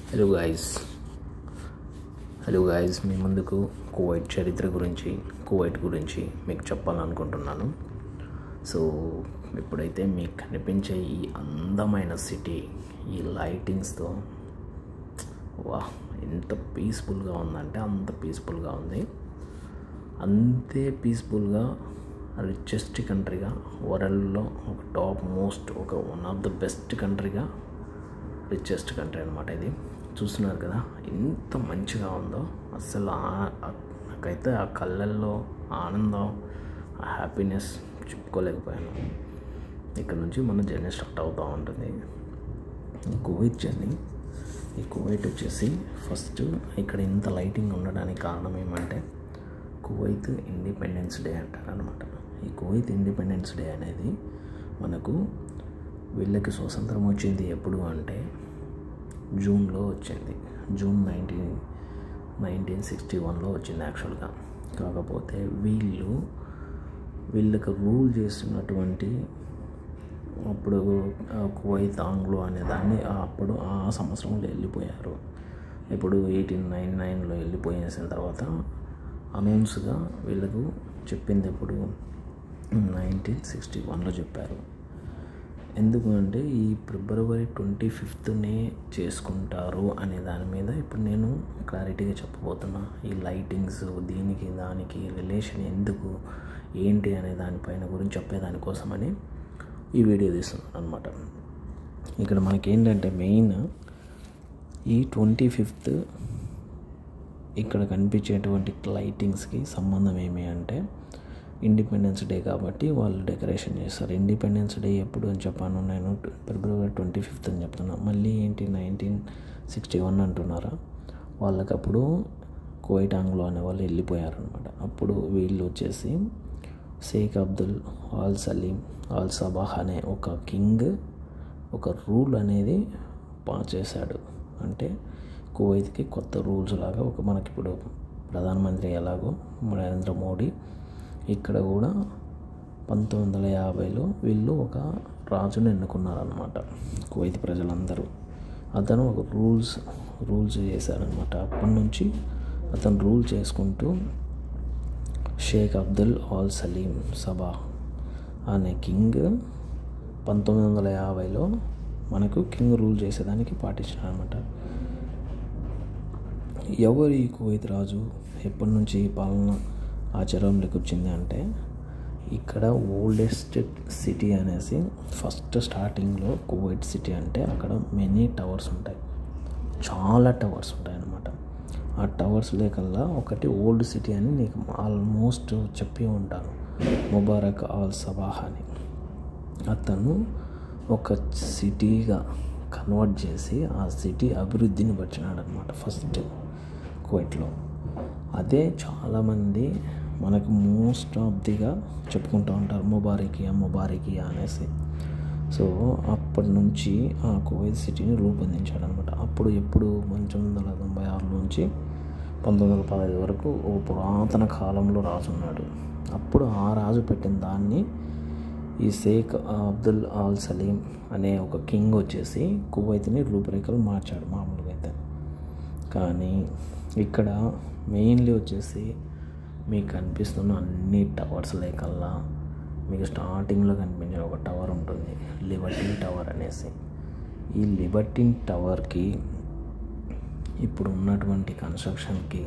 hello guys hello guys మీ ముందుకు Kuwait చరిత్ర గురించి కువైట్ గురించి మీకు చెప్పాలనుకుంటున్నాను సో ఇప్పుడైతే మీకు కనిపించే ఈ అందమైన సిటీ ఈ లైటింగ్స్తో వా ఎంత పీస్ఫుల్గా ఉందంటే అంత పీస్ఫుల్గా ఉంది అంతే పీస్ఫుల్గా రిచెస్ట్ కంట్రీగా వరల్డ్లో ఒక టాప్ మోస్ట్ ఒక వన్ ఆఫ్ ద బెస్ట్ కంట్రీగా రిచెస్ట్ కంట్రీ అనమాట ఇది చూస్తున్నారు కదా ఎంత మంచిగా ఉందో అసలు ఆ- ఆ- నాకైతే ఆ కళ్ళల్లో ఆనందం ఆ హ్యాపీనెస్ చెప్పుకోలేకపోయాను ఇక్కడ నుంచి మన జర్నీ స్టార్ట్ అవుతూ ఉంటుంది ఈ కువైట్ జర్నీ ఈ కువైట్ వచ్చేసి ఫస్ట్ ఇక్కడ ఇంత లైటింగ్ ఉండడానికి కారణం ఏమంటే కువైత్ ఇండిపెండెన్స్ డే అంటారు అనమాట ఈ కువైత్ ఇండిపెండెన్స్ డే అనేది మనకు వీళ్ళకి స్వతంత్రం వచ్చింది ఎప్పుడు అంటే జూన్లో వచ్చింది జూన్ నైన్టీన్ నైన్టీన్ సిక్స్టీ వన్లో వచ్చింది యాక్చువల్గా కాకపోతే వీళ్ళు వీళ్ళకి రూల్ చేస్తున్నటువంటి అప్పుడు ఆ కువైత్ ఆంగ్లో అనే దాన్ని ఆ అప్పుడు ఆ సంవత్సరంలో వెళ్ళిపోయారు ఇప్పుడు ఎయిటీన్ నైన్ నైన్లో వెళ్ళిపోయేసిన తర్వాత అనౌన్స్గా వీళ్ళకు చెప్పింది ఎప్పుడు నైన్టీన్ సిక్స్టీ వన్లో చెప్పారు ఎందుకు అంటే ఈ ఫిబ్రవరి ట్వంటీ ఫిఫ్త్నే చేసుకుంటారు అనే దాని మీద ఇప్పుడు నేను క్లారిటీగా చెప్పబోతున్నా ఈ లైటింగ్స్ దీనికి దానికి రిలేషన్ ఎందుకు ఏంటి అనే దానిపైన గురించి చెప్పేదానికోసమని ఈ వీడియో తీస్తున్నాను అనమాట ఇక్కడ మనకేంటంటే మెయిన్ ఈ ట్వంటీ ఫిఫ్త్ ఇక్కడ కనిపించేటువంటి లైటింగ్స్కి సంబంధం ఏమి అంటే ఇండిపెండెన్స్ డే కాబట్టి వాళ్ళు డెకరేషన్ చేస్తారు ఇండిపెండెన్స్ డే ఎప్పుడు అని చెప్పాను నేను ఫిబ్రవరి ట్వంటీ ఫిఫ్త్ అని చెప్తున్నా మళ్ళీ ఏంటి నైన్టీన్ సిక్స్టీ వన్ అంటున్నారా వాళ్ళకి అప్పుడు కువైట్ ఆంగ్లో అనే వాళ్ళు వెళ్ళిపోయారనమాట అప్పుడు వీళ్ళు వచ్చేసి Sheikh Abdul Al Salim Al Sabah అనే ఒక కింగ్ ఒక రూల్ అనేది పాస్ చేశాడు అంటే కువైత్కి కొత్త రూల్స్ లాగా ఒక మనకి ఇప్పుడు ప్రధానమంత్రి ఎలాగో నరేంద్ర మోడీ ఇక్కడ కూడా పంతొమ్మిది వందల యాభైలో వీళ్ళు ఒక రాజును ఎన్నుకున్నారనమాట కువైత్ ప్రజలందరూ అతను ఒక రూల్స్ రూల్స్ చేశారనమాట అప్పటి నుంచి అతను రూల్ చేసుకుంటూ Sheikh Abdul Al Salim Sabah అనే కింగ్ పంతొమ్మిది వందల యాభైలో మనకు కింగ్ రూల్ చేసేదానికి పాటించాడు అనమాట ఎవరు ఈ కువైత్ రాజు ఎప్పటి నుంచి ఈ పాలన ఆచరణలోకి వచ్చింది అంటే ఇక్కడ ఓల్డెస్ట్ సిటీ అనేసి ఫస్ట్ స్టార్టింగ్లో కువైట్ సిటీ అంటే అక్కడ మెనీ టవర్స్ ఉంటాయి చాలా టవర్స్ ఉంటాయి అన్నమాట ఆ టవర్స్ లేకల్లా ఒకటి ఓల్డ్ సిటీ అని నీకు ఆల్మోస్ట్ చెప్పి ఉంటాను ముబారక్ ఆల్ సబాహ్ అని అతను ఒక సిటీగా కన్వర్ట్ చేసి ఆ సిటీ అభివృద్ధిని వచ్చినాడు అనమాట ఫస్ట్ కువైట్లో అదే చాలామంది మనకు మోస్ట్ ఆఫ్ దిగా చెప్పుకుంటూ ఉంటారు ముబారికియా ముబారికియా అనేసి సో అప్పటి నుంచి ఆ కువైత్ సిటీని రూపొందించాడు అనమాట అప్పుడు ఎప్పుడు పంతొమ్మిది వందల తొంభై ఆరు నుంచి పంతొమ్మిది వందల పదహైదు వరకు ఓ పురాతన కాలంలో రాజు ఉన్నాడు అప్పుడు ఆ రాజు పెట్టిన దాన్ని ఈ షేక్ అబ్దుల్ ఆల్ సలీం అనే ఒక కింగ్ వచ్చేసి కువైత్ని రూపురేఖలు మార్చాడు మామూలుగా అయితే కానీ ఇక్కడ మెయిన్లీ వచ్చేసి మీకు కనిపిస్తున్న అన్ని టవర్స్ లేకల్లా మీకు స్టార్టింగ్లో కనిపించే ఒక టవర్ ఉంటుంది లిబర్టీన్ టవర్ అనేసి ఈ లిబర్టీన్ టవర్కి ఇప్పుడు ఉన్నటువంటి కన్స్ట్రక్షన్కి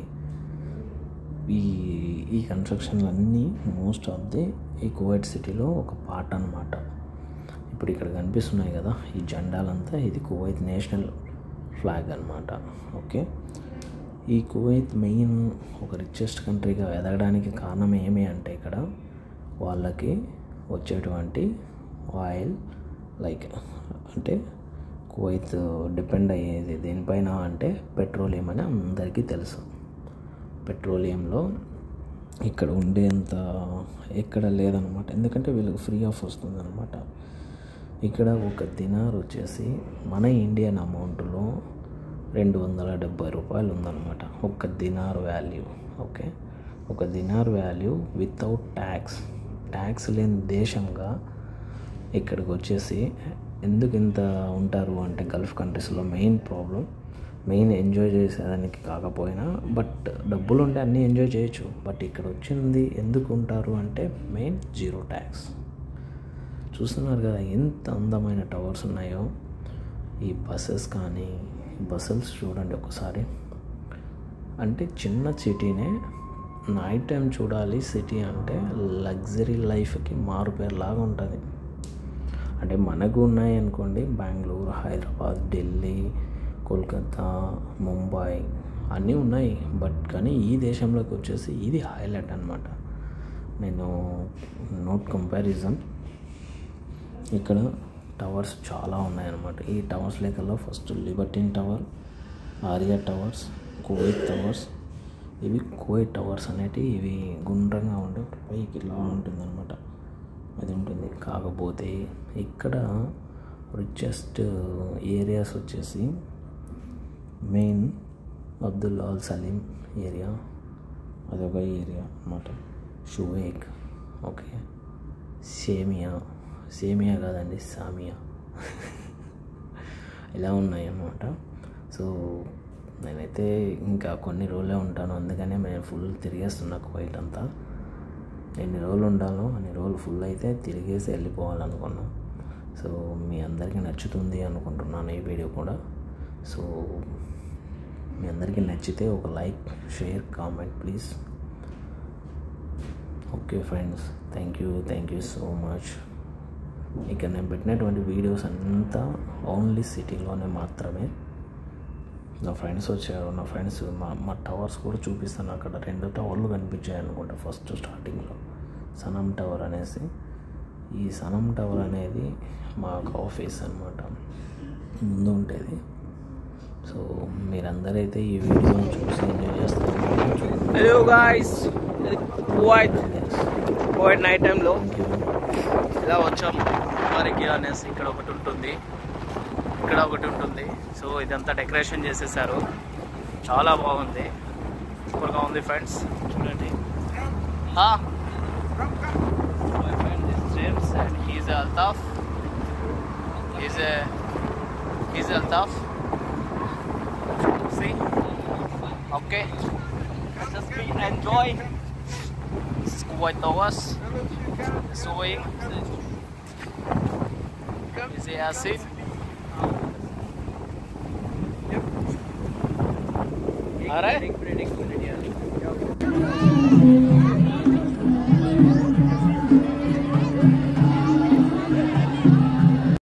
ఈ ఈ కన్స్ట్రక్షన్లు అన్నీ మోస్ట్ ఆఫ్ ది ఈ కువైట్ సిటీలో ఒక పార్ట్ అనమాట ఇప్పుడు ఇక్కడ కనిపిస్తున్నాయి కదా ఈ జెండాలంతా ఇది కువైత్ నేషనల్ ఫ్లాగ్ అనమాట ఓకే ఈ కువైత్ మెయిన్ ఒక రిచెస్ట్ కంట్రీగా ఎదగడానికి కారణం ఏమి అంటే ఇక్కడ వాళ్ళకి వచ్చేటువంటి ఆయిల్ లైక్ అంటే కువైత్ డిపెండ్ అయ్యేది దేనిపైన అంటే పెట్రోలియం అని అందరికీ తెలుసు పెట్రోలియంలో ఇక్కడ ఉండేంత ఎక్కడ లేదనమాట ఎందుకంటే వీళ్ళకి ఫ్రీ ఆఫ్ వస్తుందన్నమాట ఇక్కడ ఒక దినార్ వచ్చేసి మన ఇండియన్ అమౌంట్లో రెండు వందల డెబ్బై రూపాయలు ఉందన్నమాట ఒక దినార్ వాల్యూ ఓకే ఒక dinar value without tax tax లేని దేశంగా ఇక్కడికి వచ్చేసి ఎందుకు ఇంత ఉంటారు అంటే గల్ఫ్ కంట్రీస్లో మెయిన్ ప్రాబ్లం మెయిన్ ఎంజాయ్ చేసేదానికి కాకపోయినా బట్ డబ్బులు ఉంటే అన్నీ ఎంజాయ్ చేయొచ్చు బట్ ఇక్కడ వచ్చింది ఎందుకు ఉంటారు అంటే మెయిన్ జీరో ట్యాక్స్ చూస్తున్నారు కదా ఎంత అందమైన టవర్స్ ఉన్నాయో ఈ బస్సెస్ కానీ బస్సెస్ చూడండి ఒకసారి అంటే చిన్న సిటీనే నైట్ టైం చూడాలి సిటీ అంటే లగ్జరీ లైఫ్కి మారుపేరులాగా ఉంటుంది అంటే మనకు ఉన్నాయి అనుకోండి బెంగళూరు హైదరాబాద్ ఢిల్లీ కోల్కతా ముంబై అన్నీ ఉన్నాయి బట్ కానీ ఈ దేశంలోకి వచ్చేసి ఇది హైలైట్ అనమాట నేను నోట్ కంపారిజన్ ఇక్కడ టవర్స్ చాలా ఉన్నాయన్నమాట ఈ టవర్స్ లేకల్లో ఫస్ట్ లిబర్టీన్ టవర్ ఆరియా టవర్స్ కువైట్ టవర్స్ ఇవి కువైట్ టవర్స్ అనేటివి ఇవి గుండ్రంగా ఉండే పైకి ఇలా ఉంటుందన్నమాట అది ఉంటుంది కాకపోతే ఇక్కడ రిచెస్ట్ ఏరియాస్ వచ్చేసి మెయిన్ అబ్దుల్లాల్ సలీం ఏరియా అదొక ఏరియా అన్నమాట షువేక్ ఓకే సేమియా సేమియా కాదండి సామియా ఇలా ఉన్నాయి అన్నమాట సో నేనైతే ఇంకా కొన్ని రోజులే ఉంటాను అందుకనే నేను ఫుల్ తిరిగేస్తున్నా కువైట్ అంతా ఎన్ని రోజులు ఉండాలో అన్ని రోజులు ఫుల్ అయితే తిరిగేసి వెళ్ళిపోవాలనుకున్నా సో మీ అందరికీ నచ్చుతుంది అనుకుంటున్నాను ఈ వీడియో కూడా సో మీ అందరికీ నచ్చితే ఒక like share comment please okay friends thank you thank you so much ఇక నేను పెట్టినటువంటి వీడియోస్ అంతా ఓన్లీ సిటీలోనే మాత్రమే నా ఫ్రెండ్స్ వచ్చారు నా ఫ్రెండ్స్ మా మా టవర్స్ కూడా చూపిస్తాను అక్కడ రెండు టవర్లు కనిపించాయి అనుకుంటా ఫస్ట్ స్టార్టింగ్లో సనం టవర్ అనేసి ఈ సనం టవర్ అనేది మా ఆఫీస్ అనమాట ముందు ఉండేది సో మీరందరైతే ఈ వీడియోని చూసి ఎంజాయ్ చేస్తారు hello guys Kuwait Kuwait night టైంలో థ్యాంక్ యూ ఇలా వచ్చాం వారికి అనేసి ఇక్కడ ఒకటి ఉంటుంది ఇక్కడ ఒకటి ఉంటుంది సో ఇదంతా డెకరేషన్ చేసేసారు చాలా బాగుంది సూపర్గా ఉంది ఫ్రెండ్స్ చూడండి my friend is James and he's Altaf he's he's Altaf see okay just be enjoy this is Kuwait Towers Suwing is it acid alright